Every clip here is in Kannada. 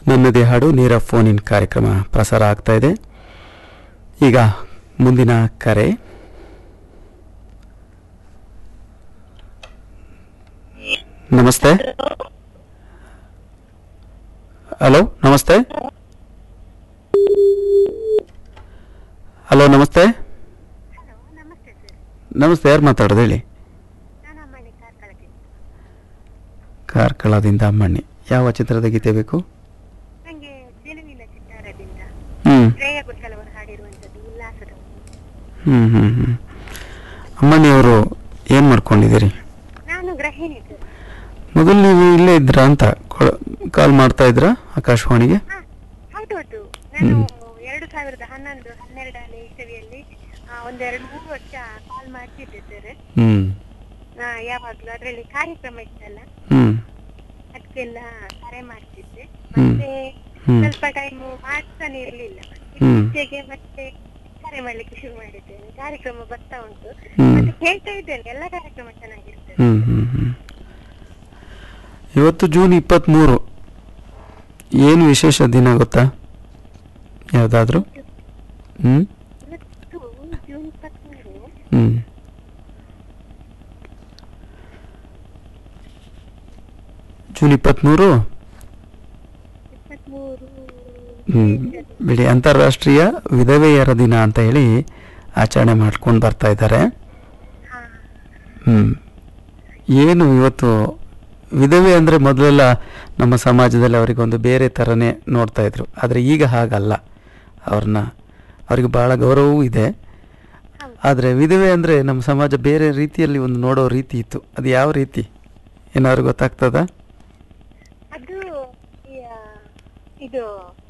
ನನ್ನದೇ ಹಾಡು ನೇರ ಫೋನ್ ಇನ್ ಕಾರ್ಯಕ್ರಮ ಪ್ರಸಾರ ಆಗ್ತಾ ಇದೆ ಈಗ ಮುಂದಿನ ಕರೆ ನಮಸ್ತೆ ಹಲೋ ನಮಸ್ತೆ ಹಲೋ ನಮಸ್ತೆ ಹಲೋ ನಮಸ್ತೆ ಸರ್ ನಮಸ್ತೆ ಯಾರು ಮಾತಾಡೋದು ಹೇಳಿ ನಾನು ಅಮ್ಮಣ್ಣಿ ಕಾರ್ಕಳಕ್ಕೆ ಕಾರ್ಕಳದಿಂದ ಅಮ್ಮಣ್ಣಿ ಯಾವ ಚಿತ್ರದ ಗೀತೆ ಬೇಕು ನನಗೆ ಚೆಲುವಿನ ಚಿತ್ತಾರದಿಂದ ಹ್ಞೂ ಶ್ರೇಯ ಘೋಷಾಲ್ ಅವರು ಹಾಡಿರುವಂಥದ್ದು ಉಲ್ಲಾಸದ ಹ್ಞೂ ಹ್ಞೂ ಹ್ಞೂ ಅಮ್ಮಣ್ಣಿ ಅವರು ಏನು ಮಾಡ್ಕೊಂಡಿದ್ದೀರಿ ನಾನು ಗೃಹಿಣಿ ಸರ್ ಮೊದಲು ನೀವು ಇಲ್ಲೇ ಇದ್ರಾ ಅಂತ ಕಾಲ್ ಮಾಡ್ತಾ ಇದ್ರಾ ಆಕಾಶವಾಣಿಗೆ ಹಾ ಹೌದು ಹೌದು ನಾನು ಎರಡು ಸಾವಿರದ ಹನ್ನೊಂದು ಹನ್ನೆರಡನೇ ಇಸವಿಯಲ್ಲಿ ಆ, ಒಂದೆರಡು ಮೂರು ವರ್ಷ ಕಾಲ್ ಮಾಡ್ತಿದ್ದೆ ಸರ್ ಹ್ಞೂ ಯಾವಾಗಲೂ ಅದರಲ್ಲಿ ಕಾರ್ಯಕ್ರಮ ಇತ್ತಲ್ಲ ಹ್ಞೂ ಅದಕ್ಕೆಲ್ಲ ಕರೆ ಮಾಡ್ತಿದ್ದೆ ಹ್ಮ್. ಮತ್ತೆ ಹ್ಮ್. ಸ್ವಲ್ಪ ಟೈಮ್ ಮಾಡ್ತಾನೆ ಇರಲಿಲ್ಲ ಹ್ಮ್. ಇತ್ತೀಚೆಗೆ ಮತ್ತೆ ಕರೆ ಮಾಡ್ಲಿಕ್ಕೆ ಶುರು ಮಾಡಿದ್ದೇನೆ ಕಾರ್ಯಕ್ರಮ ಬರ್ತಾ ಉಂಟು ಹ್ಮ್. ಮತ್ತೆ ಕೇಳ್ತಾ ಇದ್ದೇನೆ ಎಲ್ಲ ಕಾರ್ಯಕ್ರಮ ಚೆನ್ನಾಗಿರ್ತದೆ ಹ್ಞೂ ಹ್ಞೂ ಹ್ಞೂ ಇವತ್ತು ಜೂನ್ ಇಪ್ಪತ್ತ್ಮೂರು ಏನು ವಿಶೇಷ ದಿನ ಗೊತ್ತಾ ಯಾವುದಾದ್ರೂ ಹ್ಞೂ ಇವತ್ತು ಜೂನ್ ಇಪ್ಪತ್ಮೂರು ಹ್ಞೂ ಜೂನ್ ಇಪ್ಪತ್ತ್ಮೂರು ಇಪ್ಪತ್ಮೂರು ಹ್ಞೂ ಬಿಡಿ ಅಂತಾರಾಷ್ಟ್ರೀಯ ವಿಧವೆಯರ ದಿನ ಅಂತ ಹೇಳಿ ಆಚರಣೆ ಮಾಡ್ಕೊಂಡು ಬರ್ತಾ ಇದ್ದಾರೆ ಹಾ ಹ್ಞೂ ಏನು ಇವತ್ತು ವಿಧವೆ ಅಂದರೆ ಮೊದಲೆಲ್ಲ ನಮ್ಮ ಸಮಾಜದಲ್ಲಿ ಅವರಿಗೊಂದು ಬೇರೆ ಥರನೇ ನೋಡ್ತಾ ಇದ್ರು ಆದರೆ ಈಗ ಹಾಗಲ್ಲ ಅವ್ರನ್ನ ಅವ್ರಿಗೆ ಭಾಳ ಗೌರವವೂ ಇದೆ ಹೌದು ಆದರೆ ವಿಧವೆ ಅಂದರೆ ನಮ್ಮ ಸಮಾಜ ಬೇರೆ ರೀತಿಯಲ್ಲಿ ಒಂದು ನೋಡೋ ರೀತಿ ಇತ್ತು ಅದು ಯಾವ ರೀತಿ ಏನಾದ್ರು ಗೊತ್ತಾಗ್ತದ ಅದು ಈ, ಆ, ಇದು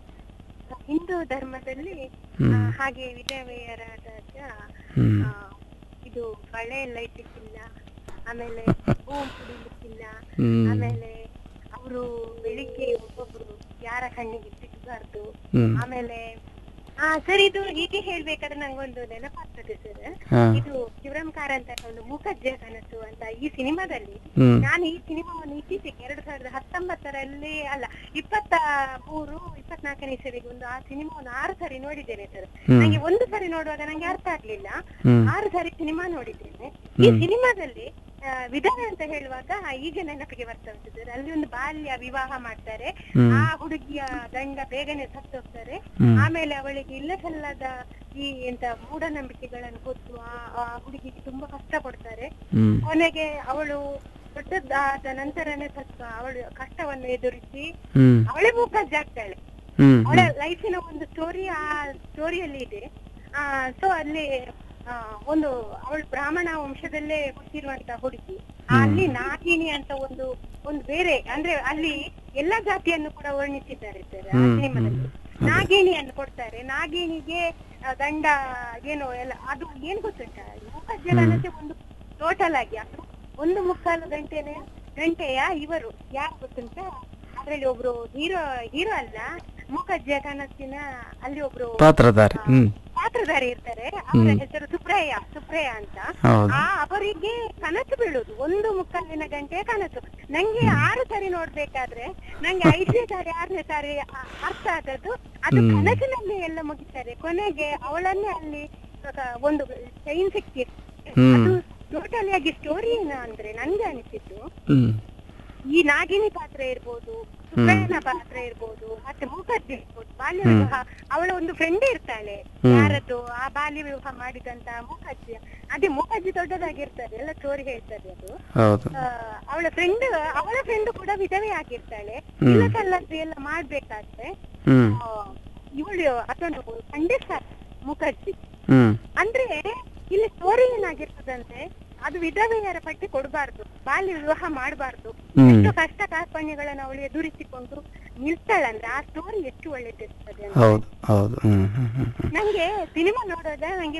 ಹಿಂದೂ ಧರ್ಮದಲ್ಲಿ ಹ್ಮ್. ಆ, ಹಾಗೆ ವಿಧವೆಯರಾದಾಗ ಹ್ಞೂ ಆ, ಇದು ಬಳೆ ಎಲ್ಲ ಇಡ್ಲಿಕ್ಕಿಲ್ಲ ಆಮೇಲೆ ಹೂ ಕುಡಿಲಿಕ್ಕಿಲ್ಲ ಹ್ಮ್. ಆಮೇಲೆ ಅವರು ಬೆಳಿಗ್ಗೆ ಒಬ್ಬೊಬ್ರು ಯಾರ ಕಣ್ಣಿಗೆ ಸಿಗಬಾರ್ದು ಹ್ಞೂ ಆಮೇಲೆ ಹಾ ಸರ್ ಇದು ಹೀಗೆ ಹೇಳ್ಬೇಕಾದ್ರೆ ನಂಗೊಂದು ನೆನಪಾಗ್ತದೆ ಸರ್ ಹಾಂ ಇದು ಶಿವರಾಮ್ ಕಾರಂತ ಒಂದು ಮೂಕಜ್ಜ ಕನಸು ಅಂತ ಈ ಸಿನಿಮಾದಲ್ಲಿ ಹ್ಞೂ ನಾನು ಈ ಸಿನಿಮಾವನ್ನು ಇತ್ತೀಚೆಗೆ ಎರಡ್ ಸಾವಿರದ ಹತ್ತೊಂಬತ್ತರಲ್ಲಿ ಅಲ್ಲ ಇಪ್ಪತ್ತ ಮೂರು ಇಪ್ಪತ್ನಾಲ್ಕನೇ ಇಸವಿಗೆ ಒಂದು ಆ ಸಿನಿಮಾವನ್ನು ಆರು ಸಾರಿ ನೋಡಿದ್ದೇನೆ ಸರ್ ಹ್ಮ್. ನಂಗೆ ಒಂದು ಸಾರಿ ನೋಡುವಾಗ ನಂಗೆ ಅರ್ಥ ಆಗ್ಲಿಲ್ಲ ಹ್ಞೂ ಆರು ಸಾರಿ ಸಿನಿಮಾ ನೋಡಿದ್ದೇನೆ ಈ ಹ್ಮ್. ಸಿನಿಮಾದಲ್ಲಿ ಆ, ವಿಧವೆ ಅಂತ ಹೇಳುವಾಗ ಈಗ ನೆನಪಿಗೆ ಬರ್ತಾ ಉಂಟು ಸರ್ ಅಲ್ಲಿ ಒಂದು ಬಾಲ್ಯ ವಿವಾಹ ಮಾಡ್ತಾರೆ ಹ್ಮ್. ಆ ಹುಡುಗಿಯ ಗಂಡ ಬೇಗನೆ ಸತ್ತು ಹೋಗ್ತಾರೆ ಹ್ಮ್. ಆಮೇಲೆ ಅವಳಿಗೆ ಇಲ್ಲ ಸಲ್ಲದ ಈ ಎಂತ ಮೂಢನಂಬಿಕೆಗಳನ್ನು ಕೊಟ್ಟು ಆ ಆ ಹುಡುಗಿಗೆ ತುಂಬಾ ಕಷ್ಟ ಕೊಡ್ತಾರೆ ಹ್ಞೂ ಕೊನೆಗೆ ಅವಳು ದೊಡ್ಡದಾದ ನಂತರನೇ ಸ್ವಲ್ಪ ಅವಳು ಕಷ್ಟವನ್ನು ಎದುರಿಸಿ ಹ್ಞೂ ಅವಳೇ ಮೂಕಜ್ಜಾಗ್ತಾಳೆ ಹ್ಞೂ ಅವಳ ಲೈಫಿನ ಒಂದು ಸ್ಟೋರಿ ಆ ಸ್ಟೋರಿಯಲ್ಲಿ ಇದೆ ಆ ಸೊ ಅಲ್ಲಿ ಆ, ಒಂದು ಅವಳು ಬ್ರಾಹ್ಮಣ ವಂಶದಲ್ಲೇ ಹುಟ್ಟಿರುವಂತ ಹುಡುಗಿ ಆ, ಅಲ್ಲಿ ನಾಗಿನಿ ಅಂತ ಒಂದು ಒಂದು ಬೇರೆ ಅಂದ್ರೆ ಅಲ್ಲಿ ಎಲ್ಲಾ ಜಾತಿಯನ್ನು ಕೂಡ ವರ್ಣಿಸಿದ್ದಾರೆ ಸರ್ ಆ ಹ್ಮ್, ಸಿನಿಮಾದಲ್ಲಿ ಹ್ಮ್. ಅದೇ. ನಾಗಿಣಿಯನ್ನು ಕೊಡ್ತಾರೆ ನಾಗಿಣಿಗೆ ಆ, ಗಂಡ ಏನೋ ಎಲ್ಲ ಅದು ಏನ್ ಗೊತ್ತುಂಟ ಮೂಕಜ್ಜನಕ್ಕೆ ಒಂದು ಟೋಟಲ್ ಆಗಿ ಅದು ಒಂದು ಮುಕ್ಕಾಲು ಗಂಟೆನೆ ಗಂಟೆಯ ಇವರು ಯಾರು ಗೊತ್ತುಂಟ ಅದ್ರಲ್ಲಿ ಒಬ್ರು ಹೀರೋ ಹೀರೋ ಅಲ್ಲ ಮೂಕಜ್ಜಿಯ ಕನಸಿನ ಅಲ್ಲಿ ಒಬ್ರು ಪಾತ್ರಧಾರಿ ಹ್ಞೂ ಪಾತ್ರಧಾರಿ ಇರ್ತಾರೆ ಅವರ ಹ್ಮ್. ಹೆಸರು ಸುಪ್ರಯ್ಯ ಸುಪ್ರಯ್ಯ ಅಂತ ಹೌದು ಆ ಅವರಿಗೆ ಕನಸು ಬೀಳುದು ಒಂದು ಮುಕ್ಕಾಲಿನ ಗಂಟೆಯ ಕನಸು ನಂಗೆ ಆರು ಸಾರಿ ನೋಡ್ಬೇಕಾದ್ರೆ ನಂಗೆ ಐದನೇ ಸಾರಿ ಆರನೇ ಸಾರಿ ಅ- ಅರ್ಥ ಆದದ್ದು ಅದು ಹ್ಮ್. ಕನಸಿನಲ್ಲಿ ಎಲ್ಲ ಮುಗಿತಾರೆ ಕೊನೆಗೆ ಅವಳನ್ನೇ ಅಲ್ಲಿ ಇವಾಗ ಒಂದು ಚೈನ್ ಸಿಕ್ತಿ ಹ್ಮ್. ಅದು ಟೋಟಲಿ ಆಗಿ ಸ್ಟೋರಿ ಏನು ಅಂದ್ರೆ ನನ್ಗೆ ಅನಿಸಿದ್ದು ಹ್ಞೂ ಈ ನಾಗಿನಿ ಪಾತ್ರ ಇರ್ಬೋದು ಸುಬ್ರಯ್ಯನ ಪಾತ್ರ ಇರ್ಬೋದು ಮತ್ತೆ ಮೂಕಜ್ಜಿ ಇರ್ಬೋದು ಬಾಲ್ಯ ಹ್ಮ್. ವಿವಾಹ ಅವಳ ಒಂದು ಫ್ರೆಂಡ್ ಇರ್ತಾಳೆ ಹ್ಮ್. ಯಾರದ್ದು ಆ ಬಾಲ್ಯ ವಿವಾಹ ಮಾಡಿದಂತ ಮೂಕಜ್ಜಿ ಅದೇ ಮೂಕಜ್ಜಿ ದೊಡ್ಡದಾಗಿರ್ತದೆ ಎಲ್ಲ ಸ್ಟೋರಿ ಹೇಳ್ತದೆ ಅದು ಹೌದು ಆ, ಅವಳ ಫ್ರೆಂಡ್ ಅವಳ ಫ್ರೆಂಡ್ ಕೂಡ ವಿಧವೆ ಆಗಿರ್ತಾಳೆ ಹ್ಮ್. ಇಲ್ಲ ಸಲ್ಲದ್ದು ಎಲ್ಲ ಮಾಡ್ಬೇಕಾದ್ರೆ ಹ್ಞೂ ಆ, ಇವಳು ಅದೊಂದು ಖಂಡಿತ ಮುಖರ್ಜಿ ಹ್ಞೂ ಅಂದ್ರೆ ಇಲ್ಲಿ ಸ್ಟೋರಿ ಏನಾಗಿರ್ತದಂದ್ರೆ ಅದು ವಿಧವೆಯರ ಪಟ್ಟಿ ಕೊಡಬಾರ್ದು ಬಾಲ್ಯ ವಿವಾಹ ಮಾಡಬಾರ್ದು ಹ್ಮ್. ಎಷ್ಟು ಕಷ್ಟ ಕಾರ್ಪಣ್ಯಗಳನ್ನು ಅವಳು ಎದುರಿಸಿಕೊಂಡು ನಿಲ್ತಾಳಂದ್ರೆ ಆ ಸ್ಟೋರಿ ಎಷ್ಟು ಒಳ್ಳೇದಿರ್ತದೆ ಅಂತ. ಹೌದು ಹೌದು ಹ್ಞೂ ಹ್ಞೂ ಹ್ಞೂ ನಂಗೆ ಸಿನಿಮಾ ನೋಡೋದ ನಂಗೆ